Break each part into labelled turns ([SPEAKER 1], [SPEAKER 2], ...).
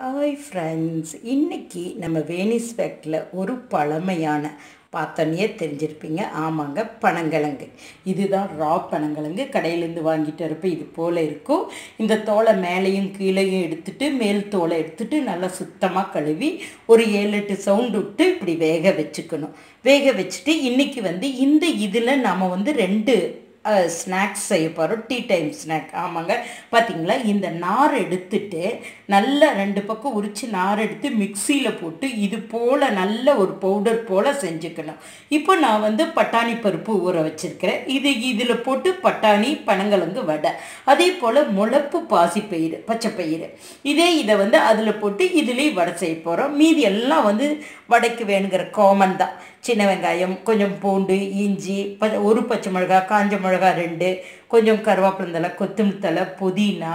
[SPEAKER 1] hi friends இன்னைக்கு நம்ம வேனிஸ் ஃபேக்டில் ஒரு பழமையான பார்த்தோன்னே தெரிஞ்சிருப்பீங்க ஆமாங்க பனங்கிழங்கு இதுதான் ரா பனங்கிழங்கு கடையிலேருந்து வாங்கிட்டு வரப்ப இது போல் இருக்கும் இந்த தோலை மேலேயும் கீழேயும் எடுத்துட்டு மேல் தோலை எடுத்துட்டு நல்லா சுத்தமாக கழுவி ஒரு ஏழு எட்டு சவுண்டு விட்டு இப்படி வேக வச்சுக்கணும் வேக வச்சுட்டு இன்றைக்கி வந்து இந்த இதில் நம்ம வந்து ரெண்டு ஸ்நாக்ஸ் செய்ய போகிறோம் டீ டைம் ஸ்நாக் ஆமாங்க பார்த்தீங்களா இந்த நார் எடுத்துட்டு நல்லா ரெண்டு பக்கம் உரித்து நார் எடுத்து மிக்சியில் போட்டு இது போல் நல்ல ஒரு பவுடர் போல் செஞ்சுக்கணும் இப்போ நான் வந்து பட்டாணி பருப்பு ஊற வச்சுருக்கிறேன் இது இதில் போட்டு பட்டாணி பனங்கிழங்கு வடை அதே போல் முளப்பு பாசிப்பயிறு பச்சைப்பயிறு இதே இதை வந்து அதில் போட்டு இதுலேயும் வடை செய்ய போகிறோம் மீதி எல்லாம் வந்து வடைக்கு வேணுங்கிற காமன் தான் சின்ன வெங்காயம் கொஞ்சம் பூண்டு இஞ்சி ப ஒரு பச்சை மிளகா காஞ்ச மிளகா ரெண்டு கொஞ்சம் கருவேப்பிலந்தலை கொத்தமல்லி தலை புதினா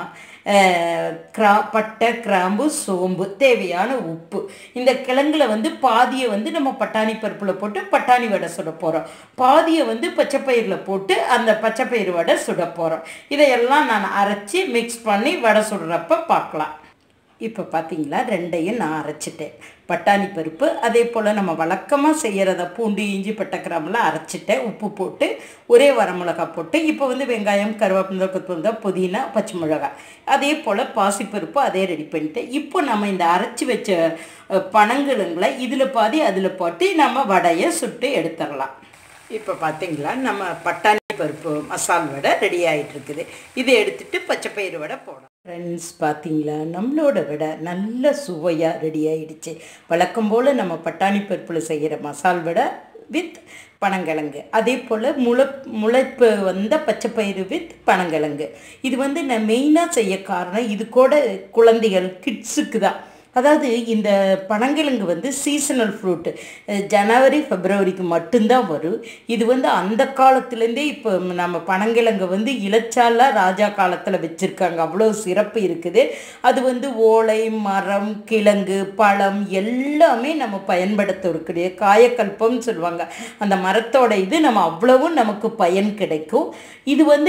[SPEAKER 1] கிரா பட்டை கிராம்பு சோம்பு தேவையான உப்பு இந்த கிழங்குல வந்து பாதியை வந்து நம்ம பட்டாணி பருப்பில் போட்டு பட்டாணி வடை சுட போகிறோம் பாதியை வந்து பச்சைப்பயிரில் போட்டு அந்த பச்சைப்பயிறு வடை சுட போகிறோம் இதையெல்லாம் நான் அரைச்சி மிக்ஸ் பண்ணி வடை சுடுறப்ப பார்க்கலாம் இப்போ பார்த்தீங்களா ரெண்டையும் நான் அரைச்சிட்டேன் பட்டாணி பருப்பு அதே போல் நம்ம வழக்கமாக செய்கிறத பூண்டு இஞ்சி பட்டை கிராமெலாம் அரைச்சிட்டேன் உப்பு போட்டு ஒரே வரமிளகா போட்டு இப்போ வந்து வெங்காயம் கருவேப்பிலை கொத்தமல்லி புதினா பச்சை மிளகாய் அதே போல் பாசிப்பருப்பு அதே ரெடி பண்ணிட்டேன் இப்போ நம்ம இந்த அரைச்சி வச்ச பனங்கிழங்களை இதில் பாதி அதில் போட்டு நம்ம வடையை சுட்டு எடுத்துடலாம் இப்போ பார்த்தீங்களா நம்ம பட்டாணி பருப்பு மசால் வடை ரெடி ஆகிட்டு இருக்குது இதை எடுத்துட்டு பச்சைப்பயிறு வடை போடணும் ஃப்ரெண்ட்ஸ் பார்த்தீங்களா நம்மளோட வடை நல்ல சுவையாக ரெடி ஆகிடுச்சு வழக்கம் போல் நம்ம பட்டாணி பருப்பில் செய்கிற மசால் வடை வித் பனங்கிழங்கு அதே போல் முளை முளைப்பு வந்த பச்சைப்பயிறு வித் பனங்கிழங்கு இது வந்து நான் மெயினாக செய்ய காரணம் இது கூட குழந்தைகள் கிட்ஸுக்கு தான் அதாவது இந்த பனங்கிழங்கு வந்து சீசனல் ஃப்ரூட்டு ஜனவரி ஃபெப்ரவரிக்கு மட்டும்தான் வரும் இது வந்து அந்த காலத்துலேருந்தே இப்போ நம்ம பனங்கிழங்கு வந்து இலச்சாலாக ராஜா காலத்தில் வச்சுருக்காங்க அவ்வளோ சிறப்பு இருக்குது அது வந்து ஓலை மரம் கிழங்கு பழம் எல்லாமே நம்ம பயன்படுத்த இருக்குது காயக்கல்பம்னு சொல்லுவாங்க அந்த மரத்தோட இது நம்ம அவ்வளவும் நமக்கு பயன் கிடைக்கும் இது வந்து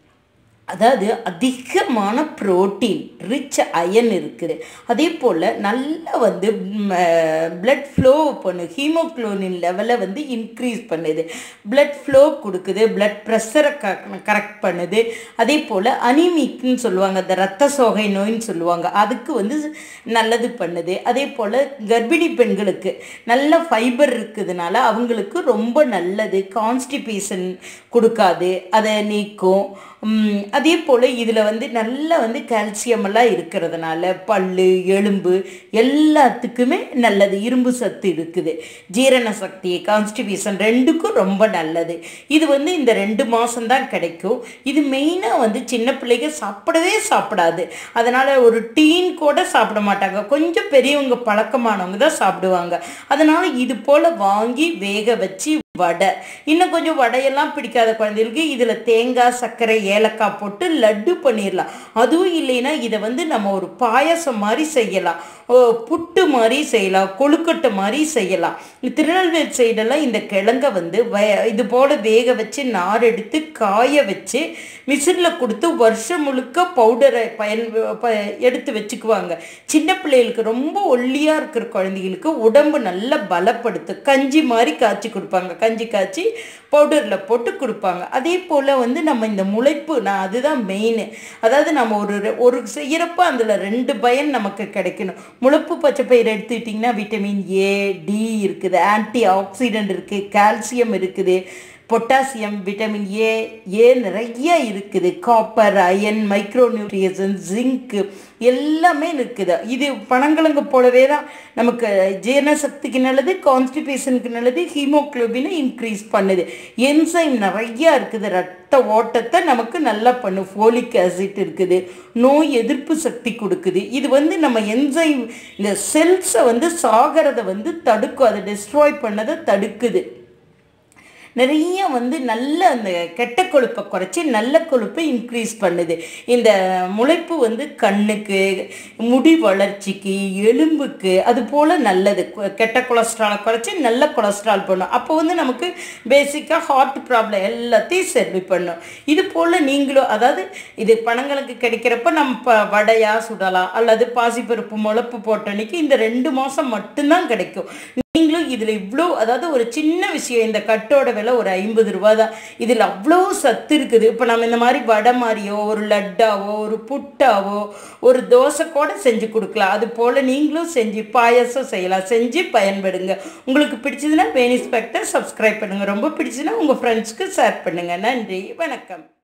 [SPEAKER 1] அதாவது அதிகமான புரோட்டீன் ரிச் அயன் இருக்குது அதே போல் நல்லா வந்து பிளட் ஃப்ளோ பண்ணு ஹீமோக்ளோனின் லெவலை வந்து இன்க்ரீஸ் பண்ணுது பிளட் ஃப்ளோ கொடுக்குது பிளட் ப்ரெஷரை க கரெக்ட் பண்ணுது அதே போல் அனிமிக்னு சொல்லுவாங்க அந்த ரத்த சோகை நோயின்னு சொல்லுவாங்க அதுக்கு வந்து நல்லது பண்ணுது அதே போல் கர்ப்பிணி பெண்களுக்கு நல்ல ஃபைபர் இருக்குதுனால அவங்களுக்கு ரொம்ப நல்லது கான்ஸ்டிபேஷன் கொடுக்காது அதை நீக்கும் அதே போல் இதில் வந்து நல்லா வந்து கால்சியம் எல்லாம் இருக்கிறதுனால பல் எலும்பு எல்லாத்துக்குமே நல்லது இரும்பு சத்து இருக்குது ஜீரண சக்தி கான்ஸ்டிபியூஷன் ரெண்டுக்கும் ரொம்ப நல்லது இது வந்து இந்த ரெண்டு மாதம்தான் கிடைக்கும் இது மெயினாக வந்து சின்ன பிள்ளைங்க சாப்பிடவே சாப்பிடாது அதனால் ஒரு டீன் கூட சாப்பிட மாட்டாங்க கொஞ்சம் பெரியவங்க பழக்கமானவங்க தான் சாப்பிடுவாங்க அதனால் இது போல் வாங்கி வேக வச்சு வடை இன்னும் கொஞ்சம் வடையெல்லாம் பிடிக்காத குழந்தைகளுக்கு இதில் தேங்காய் சர்க்கரை ஏலக்காய் போட்டு லட்டு பண்ணிடலாம் அதுவும் இல்லைன்னா இதை வந்து நம்ம ஒரு பாயசம் மாதிரி செய்யலாம் புட்டு மாதிரி செய்யலாம் கொழுக்கட்டை மாதிரி செய்யலாம் திருநெல்வேலி சைடெல்லாம் இந்த கிழங்கை வந்து வ இது போல் வேக வச்சு நார் எடுத்து காய வச்சு மிஷினில் கொடுத்து வருஷம் முழுக்க பவுடரை பயன் எடுத்து வச்சுக்குவாங்க சின்ன பிள்ளைகளுக்கு ரொம்ப ஒல்லியாக இருக்கிற குழந்தைகளுக்கு உடம்பு நல்லா பலப்படுத்து கஞ்சி மாதிரி காய்ச்சி கொடுப்பாங்க கஞ்சி காய்ச்சி பவுடரில் போட்டு கொடுப்பாங்க அதே போல் வந்து நம்ம இந்த முளைப்பு நான் அதுதான் மெயின் அதாவது நம்ம ஒரு ஒரு செய்கிறப்ப அதில் ரெண்டு பயன் நமக்கு கிடைக்கணும் முளைப்பு பச்சை பயிர் எடுத்துக்கிட்டிங்கன்னா விட்டமின் ஏ டி இருக்குது ஆன்டி ஆக்சிடென்ட் இருக்குது கால்சியம் இருக்குது பொட்டாசியம் விட்டமின் ஏ ஏ நிறைய இருக்குது copper iron micronutrients zinc எல்லாமே இருக்குது இது பனங்கிழங்கு போலவே தான் நமக்கு ஜீரண சக்திக்கு நல்லது கான்ஸ்டிபேஷனுக்கு நல்லது ஹீமோக்ளோபினை இன்க்ரீஸ் பண்ணுது என்சைம் நிறையா இருக்குது ரத்த ஓட்டத்தை நமக்கு நல்லா பண்ணும் ஃபோலிக் ஆசிட் இருக்குது நோய் எதிர்ப்பு சக்தி கொடுக்குது இது வந்து நம்ம என்சைம் இந்த செல்ஸை வந்து சாகிறத வந்து தடுக்கும் அதை டிஸ்ட்ராய் பண்ணதை தடுக்குது நிறைய வந்து நல்ல அந்த கெட்ட கொழுப்பை குறைச்சி நல்ல கொழுப்பை இன்க்ரீஸ் பண்ணுது இந்த முளைப்பு வந்து கண்ணுக்கு முடி வளர்ச்சிக்கு எலும்புக்கு அது போல் நல்லது கொ- கெட்ட கொலஸ்ட்ராலை குறைச்சி நல்ல கொலஸ்ட்ரால் பண்ணும் அப்போ வந்து நமக்கு பேசிக்காக ஹார்ட் ப்ராப்ளம் எல்லாத்தையும் சரி பண்ணும் இது போல் நீங்களும் அதாவது இது பணங்களுக்கு கிடைக்கிறப்ப நம்ம ப வடையா சுடலாம் அல்லது பாசிப்பருப்பு முளப்பு போட்டன்னைக்கு இந்த ரெண்டு மாதம் மட்டும்தான் கிடைக்கும் நீங்களும் இதில் இவ்வளோ அதாவது ஒரு சின்ன விஷயம் இந்த கட்டோட விலை ஒரு ஐம்பது ரூபா தான் இதில் அவ்வளோ சத்து இருக்குது இப்போ நம்ம இந்த மாதிரி வடை மாதிரியோ ஒரு லட்டாவோ ஒரு புட்டாவோ ஒரு தோசை கூட செஞ்சு கொடுக்கலாம் அது போல் நீங்களும் செஞ்சு பாயாசம் செய்யலாம் செஞ்சு பயன்படுங்க உங்களுக்கு பிடிச்சதுன்னா வேனிஸ்பெக்டர் சப்ஸ்கிரைப் பண்ணுங்கள் ரொம்ப பிடிச்சதுன்னா உங்கள் ஃப்ரெண்ட்ஸ்க்கு ஷேர் பண்ணுங்கள் நன்றி வணக்கம்